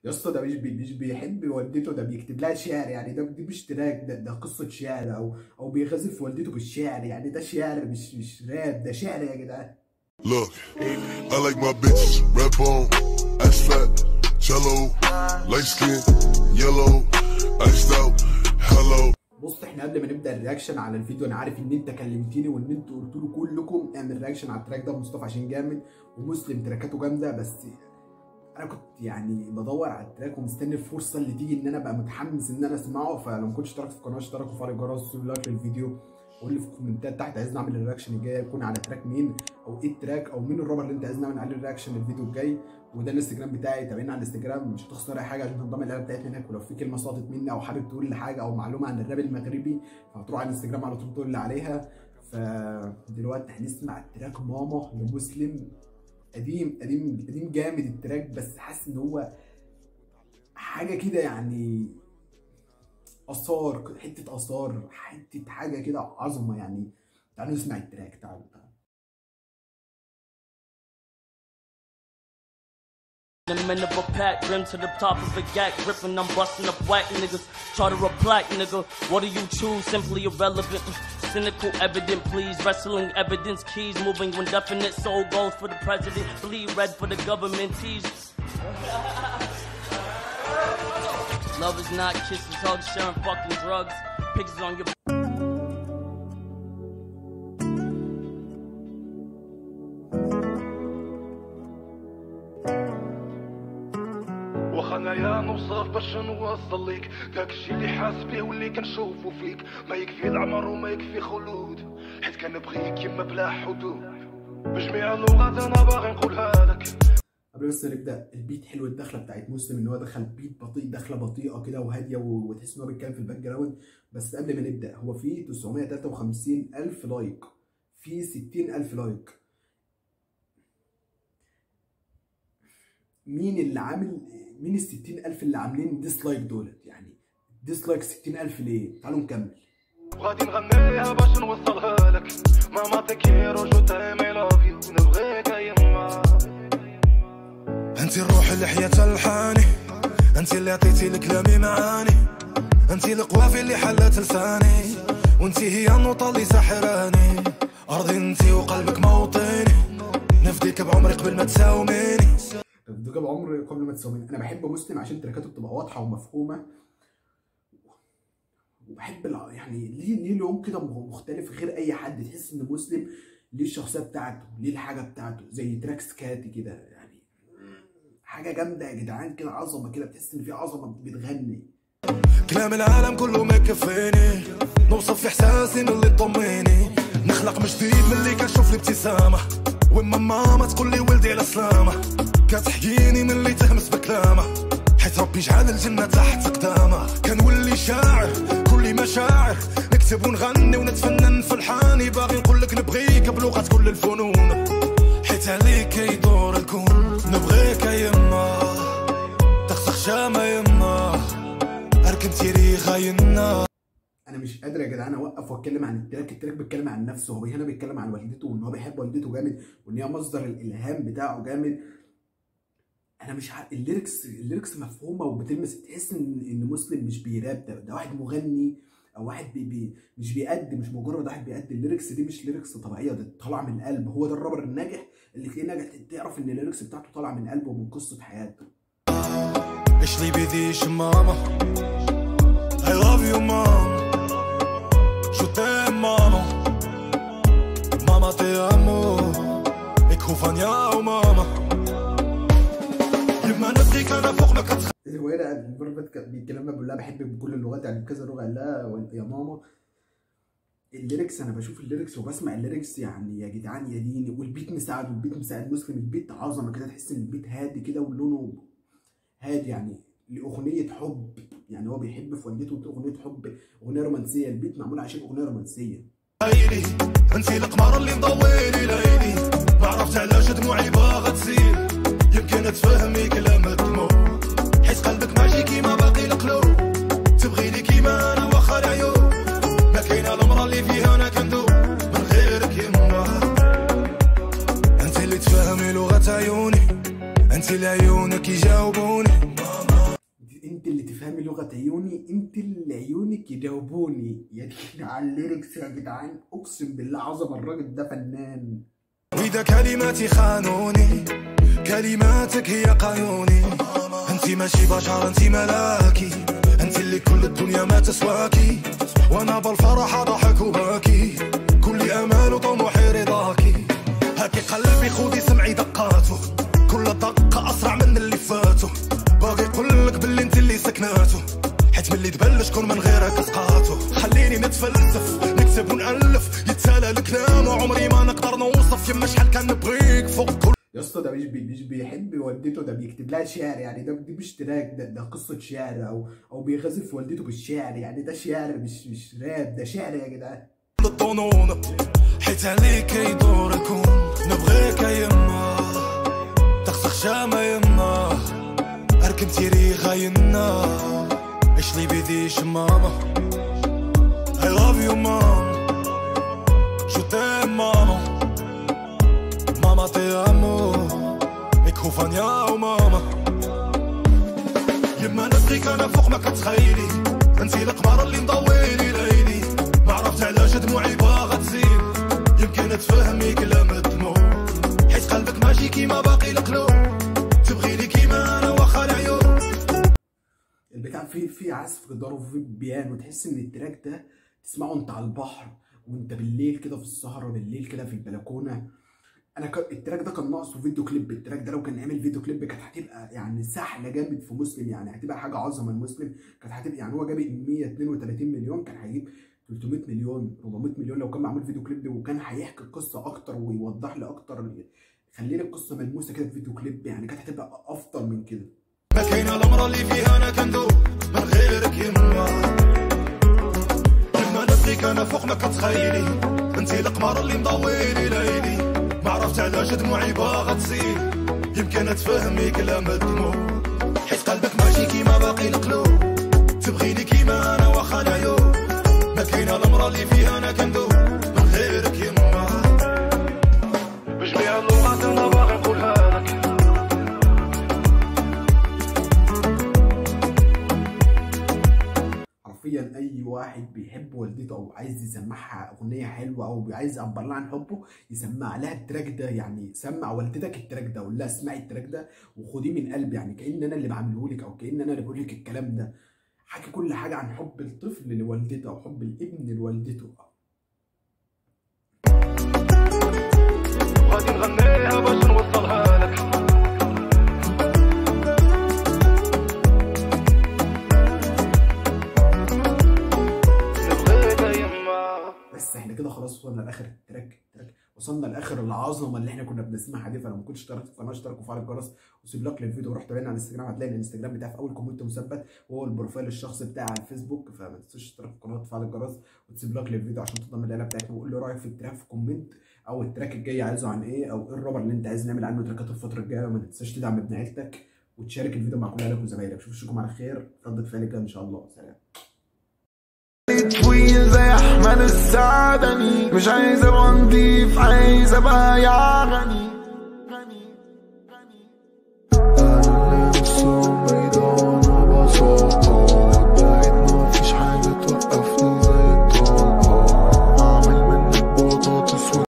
يا اسطى ده مش بي مش بيحب والدته ده بيكتب لها شعر يعني ده دي مش تراك ده, ده قصه شعر او او بيغازل في والدته بالشعر يعني ده شعر مش مش راب ده شعر يا جدعان Look, I like my bitches red bone, ass fat, jello, light skin, yellow, iced out, hello. بص احنا قبل ما نبدا الرياكشن على الفيديو انا عارف ان انت كلمتني وان انتوا قلتوا له كلكم اعمل رياكشن على التراك ده مصطفى عشان جامد ومسلم تراكاته جامده بس انا كنت يعني بدور على التراك ومستني الفرصه اللي تيجي ان انا ابقى متحمس ان انا اسمعه فلو ما كنتش اشتركت في القناه اشترك وفعل الجرس وسيب لايك للفيديو قول لي في الكومنتات تحت عايزني اعمل الرياكشن الجاي يكون على تراك مين او ايه التراك او مين الرابر اللي انت عايزني اعمل عليه الرياكشن الفيديو الجاي وده الانستجرام بتاعي تابعنا على الانستجرام مش هتخسر اي حاجه عشان تنضم العيله بتاعتنا هناك ولو في كلمه سقطت مني او حابب تقول لي حاجه او معلومه عن الراب المغربي فهتروح على الانستجرام على طول تقول لي عليها فدلوقتي هنسمع التراك ماما لمسلم قديم قديم قديم جامد التراك بس حاسس ان هو حاجه كده يعني اثار حته اثار حته حاجه كده عظمه يعني تعالوا نسمع التراك تعالوا تعالوا Them in of a pack, rim to the top of a gat, gripping, I'm busting up whack niggas. Charter a black nigga, what do you choose? Simply irrelevant. Cynical evident, please. Wrestling evidence, keys moving when definite. Soul goes for the president, bleed red for the government. Tease. Love is not kisses, hugs, sharing fucking drugs. Pictures on your واخا انايا نوصف باش نوصل ليك داك الشي اللي حاس بيه واللي كنشوفو فيك ما يكفي العمر وما يكفي خلود حيت كنبغيك يما بلا حدود بجميع اللغات انا باغي نقولها لك قبل بس ما نبدا البيت حلو الدخله بتاعت مسلم ان هو دخل بيت بطيء دخله بطيئه كده وهاديه و- وتحس ان هو بيتكلم في الباك جراوند بس قبل ما نبدا هو في 953 الف لايك في 60 الف لايك مين اللي عامل مين ال 60 الف اللي عاملين ديسلايك دولت يعني ديسلايك 60 الف ليه تعالوا نكمل وغادي نغنيها باش نوصلها لك ماما تكيرو جو تايم اي لاف يو نبغيك يما انت الروح اللي حيات الحاني انت اللي عطيتي لكلامي معاني انت القوافي اللي حلت لساني وانت هي النوطة اللي ساحراني ارضي انت وقلبك موطني نفديك بعمري قبل ما تساوميني ده بعمر قبل ما تسوي انا بحب مسلم عشان تركاته بتبقى واضحه ومفهومه وبحب الع- يعني ليه ليه لون كده مخ- مختلف غير اي حد تحس ان مسلم ليه الشخصيه بتاعته ليه الحاجه بتاعته زي تراك سكاتي كده يعني حاجه جامده يا جدعان كده عظمه كده بتحس ان في عظمه بتغني كلام العالم كله ما يكفيني نوصف في احساسي من اللي طميني نخلق من جديد من اللي كنشوف الابتسامه وما ماما تقول لي ولدي على سلامه كتحييني من اللي تهمس بكلامه حيت ربي جعل الجنة تحت قدامه كنولي شاعر كل مشاعر نكتب ونغني ونتفنن في الحاني باغي نقول لك نبغيك بلغة كل الفنون حيت عليك يدور الكون نبغيك يما تخسخ شامة يما اركب تيريخا ينا انا مش قادر يا جدعان اوقف واتكلم عن التراك التراك بيتكلم عن نفسه هو هنا بيتكلم عن والدته وان هو بيحب والدته جامد وان هي مصدر الالهام بتاعه جامد انا مش عارف الليركس الليركس مفهومه وبتلمس تحس ان ان مسلم مش بيراب ده, ده واحد مغني او واحد بي بي مش بيأدي مش مجرد واحد بيأدي الليركس دي مش ليركس طبيعيه ده طالعه من القلب هو ده الرابر الناجح اللي تلاقيه ناجح تعرف ان الليركس بتاعته طالعه من قلبه ومن قصه حياته ايش لي بيديش ماما I love you mom شو تايم ماما ماما تي امو ik hoef van jou mama يما نبغيك انا فوق ما كتخ الروايه الفيربت كان بيتكلم بيقول لها بحبك بكل اللغات يعني بكذا لغه قال لها و- يا ماما الليركس انا بشوف الليركس وبسمع الليركس يعني يا جدعان يا ديني والبيت مساعد والبيت مساعد مسلم البيت عظمه كده تحس ان البيت هادي كده ولونه هادي يعني لاغنيه حب يعني هو بيحب في والدته اغنيه حب اغنيه رومانسيه البيت معمول عشان اغنيه رومانسيه ليلي انتي القمر اللي مضويلي ليلي ما عرفت علاش دموعي باغا تسيل يمكن تفهمي كلام الدموع حيت قلبك ماشي كيما باقي القلوب تبغي لي كيما انا واخا العيوب ما كاينه المرا اللي فيها انا كندوب من غيرك يما انت اللي تفهمي لغة عيوني انت اللي عيونك يجاوبوني ماما لغه عيوني انت اللي عيونك يجاوبوني يا دين على الليركس يا جدعان اقسم بالله عظمه الراجل ده فنان إذا كلماتي خانوني كلماتك هي قانوني انت ماشي بشر انت ملاكي انت اللي كل الدنيا ما تسواكي وانا بالفرح ضحك وباكي كل امال وطموحي رضاكي هاكي قلبي خودي سمعي دقاته كل دقة اسرع من اللي فاتو باقي يقول لك باللي انت اللي سكناته حيت ملي تبلش كون من غيرك اسقاطه خليني نتفلسف نكتب ونالف يتسالى الكلام وعمري ما نقدر نوصف يما شحال كان نبغيك فوق كل يا اسطى ده مش بي مش بيحب والدته ده بيكتب لها شعر يعني ده دي مش تراك ده, ده قصه شعر او او بيغازل في والدته بالشعر يعني ده شعر مش مش راب ده شعر يا جدعان الظنون حيت عليك يدور الكون نبغيك يما تخسخ شامة يما اركب تيري غاينا ايش لي بيديش ماما I love you mom Je t'aime maman ماما تي امو ik hoef van jou mama يما نبغيك انا فوق ما كتخيلي انتي القمر اللي مضويلي ليلي ما عرفت علاش دموعي باغا تزيد يمكن تفهمي كلام الدموع حيت قلبك ماشي كيما باقي القلوب تبغيني كيما انا واخا العيون البتاع فيه فيه عزف جدار وفيه بيانو تحس ان التراك ده تسمعه انت على البحر وانت بالليل كده في السهره بالليل كده في البلكونه انا ك... التراك ده كان ناقصه فيديو كليب التراك ده لو كان عامل فيديو كليب كانت هتبقى يعني سحله جامد في مسلم يعني هتبقى حاجه عظمه المسلم كانت هتبقى يعني هو جاب 132 مليون كان هيجيب 300 مليون 400 مليون لو كان معمول فيديو كليب وكان هيحكي القصه اكتر ويوضح لي اكتر خلي لي القصه ملموسه كده في فيديو كليب يعني كانت هتبقى افضل من كده ما كاينه الامر اللي فيها انا كندوب من غيرك يما يما نبغيك انا فوق ما كتخيلي انتي القمر اللي مضويلي ليلي ما عرفت علاش دموعي باغا تزيد يمكن تفهمي كلام الدموع حيت قلبك ماشي كيما باقي القلوب تبغيني كيما انا واخا العيوب ما كاينه الامر اللي فيها انا كندوب من غيرك يما بجميع اللغات انا باغي نقولها لك حرفيا اي واحد بيحب والدته او عايز يسمعها اغنيه حلوه او عايز يعبر لها عن حبه يسمع لها التراك ده يعني سمع والدتك التراك ده قول لها اسمعي التراك ده وخديه من قلبي يعني كان انا اللي بعمله لك او كان انا اللي بقول لك الكلام ده حكي كل حاجه عن حب الطفل لوالدته او حب الابن لوالدته غادي نغنيها باش نوصلها لك نبغيك يما بس احنا كده خلاص وصلنا لاخر التراك التراك وصلنا لاخر العظمه اللي احنا كنا بنسمعها دي فلو ما كنتش اشتركت في القناه اشترك وفعل الجرس وسيب لايك للفيديو وروح تابعنا على الانستجرام هتلاقي الانستجرام بتاعي في اول كومنت مثبت وهو البروفايل الشخصي بتاعي على الفيسبوك فما تنساش تشترك في القناه وتفعل الجرس وتسيب لايك للفيديو عشان تنضم للعيله بتاعتنا وقول لي رايك في التراك في كومنت او التراك الجاي عايزه عن ايه او ايه الرابر اللي انت عايز نعمل عنه تراكات الفتره الجايه وما تنساش تدعم ابن عيلتك وتشارك الفيديو مع كل اهلك وزمايلك اشوفكم على خير ردة فعل كده ان شاء الله سلام طويل زي احمد السعدني مش عايز ابقى نضيف عايز ابقى يا غني